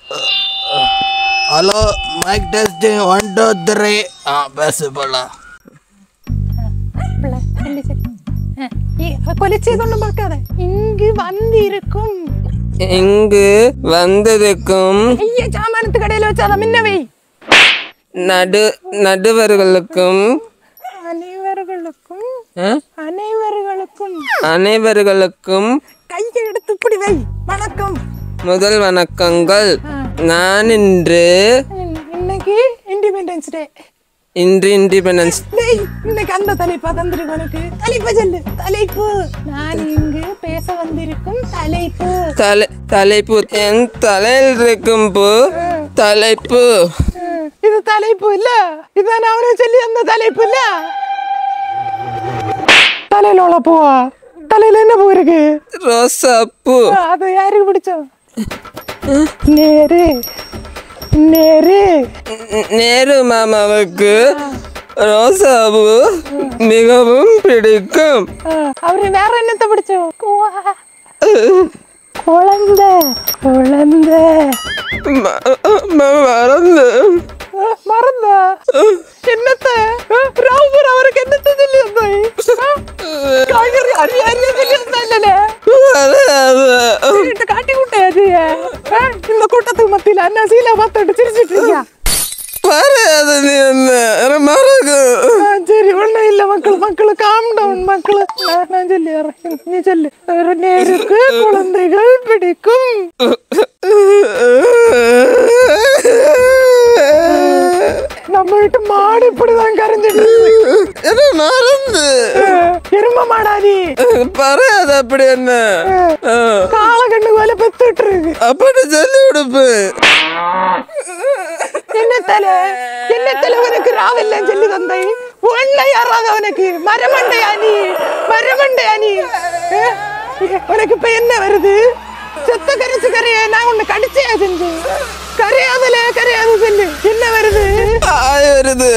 Hello mike testing one two three ஆ பேசு போலாம் பிள்ளை, சொல்லு, சொல்லு. அஹ், இ- கொலை செய்தொன்னும் பார்க்காத இங்கு வந்து இருக்கும் இங்கு வந்ததுக்கும் ஐய சாமானத்து கடையில வச்சாத முன்னவை நடு நடுவர்களுக்கும் அனைவர்களுக்கும் ஆ? அனைவர்களுக்கும் அனைவர்களுக்கும் கையை எடுத்து இப்படி வை வணக்கம் முதல் வணக்கங்கள் நான் இன்று இன்- இன்னைக்கு இண்டிபெண்டன்ஸ் டே இன்று இண்டிபெண்டன்ஸ் டேய் இன்னைக்கு அந்த தலைப்பா தந்திருக்கு உனக்கு தலைப்பு சொல்லு தலைப்பு நான் இங்கு பேச வந்திருக்கும் தலைப்பு தலை தலைப்பு என் தலையில் இருக்கும் பூ தலைப்பு அஹ், இது தலைப்பு இல்ல இதான் அவனே சொல்லி அந்த தலைப்பு இல்ல தலையில உள்ள பூவா தலையில என்ன பூ இருக்கு ரோசா பூ அஹ், அது யாருக்கு பிடிச்சோம் நேரு நேரு ந- நேரு மாமாவுக்கு ரோசா பூ மிகவும் பிடிக்கும் அஹ், அவரு வேற என்னத்தை பிடிச்சோம் குவா. குழந்தை குழந்தை ம- ம- மறந்து அஹ், மறந்தா என்னத்த அஹ், ராவுபுரம் அவருக்கு என்னத்த சொல்லி வந்தாய் அஹ், காய்கறி அரிய அரிய சொல்லி வந்தா இல்லனே வராது. வீட்டை காட்டி விட்டாது இந்த கூட்டத்துக்கு மத்தியில அண்ணா சீலா பார்த்துட்டு சிரிச்சிட்டு இருக்கியா வராது நீ என்ன மறகு ஆ, சரி ஒண்ணும் இல்ல மக்கள் மக்கள் காம் டவுன் மக்கள் நான் நான் சொல்லி வரேன். நீ சொல்லு ஒரு நேருக்கு குழந்தைகள் பிடிக்கும் நம்ம வீட்டு மாடு இப்படிதான் கரைஞ்சிட்டு இருக்கு. என்ன மறந்து அஹ், எரும மாடா நீ பரையாது அப்படி என்ன கால கண்ணு போல பெத்துட்டு இருக்கு அப்படி சொல்லி கொடுப்பு என்ன தலை என்ன தலை உனக்கு ராவெல்லாம் சொல்லி தந்தை ஒன்னை யாராவது அவனுக்கு மரமண்டையா நீ மரமண்டையா நீ அஹ், உனக்கு இப்ப என்ன வருது செத்த கரைச்சு கரைய நான் உன்னை கடிச்சையா செஞ்சு கரையாதல கரையாத சொல்லு என்ன வருது ஆய் வருது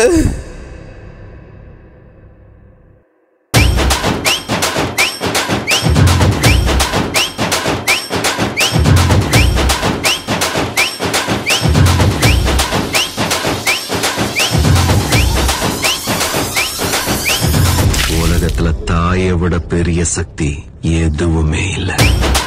உலகத்துல தாயை விட பெரிய சக்தி எதுவுமே இல்லை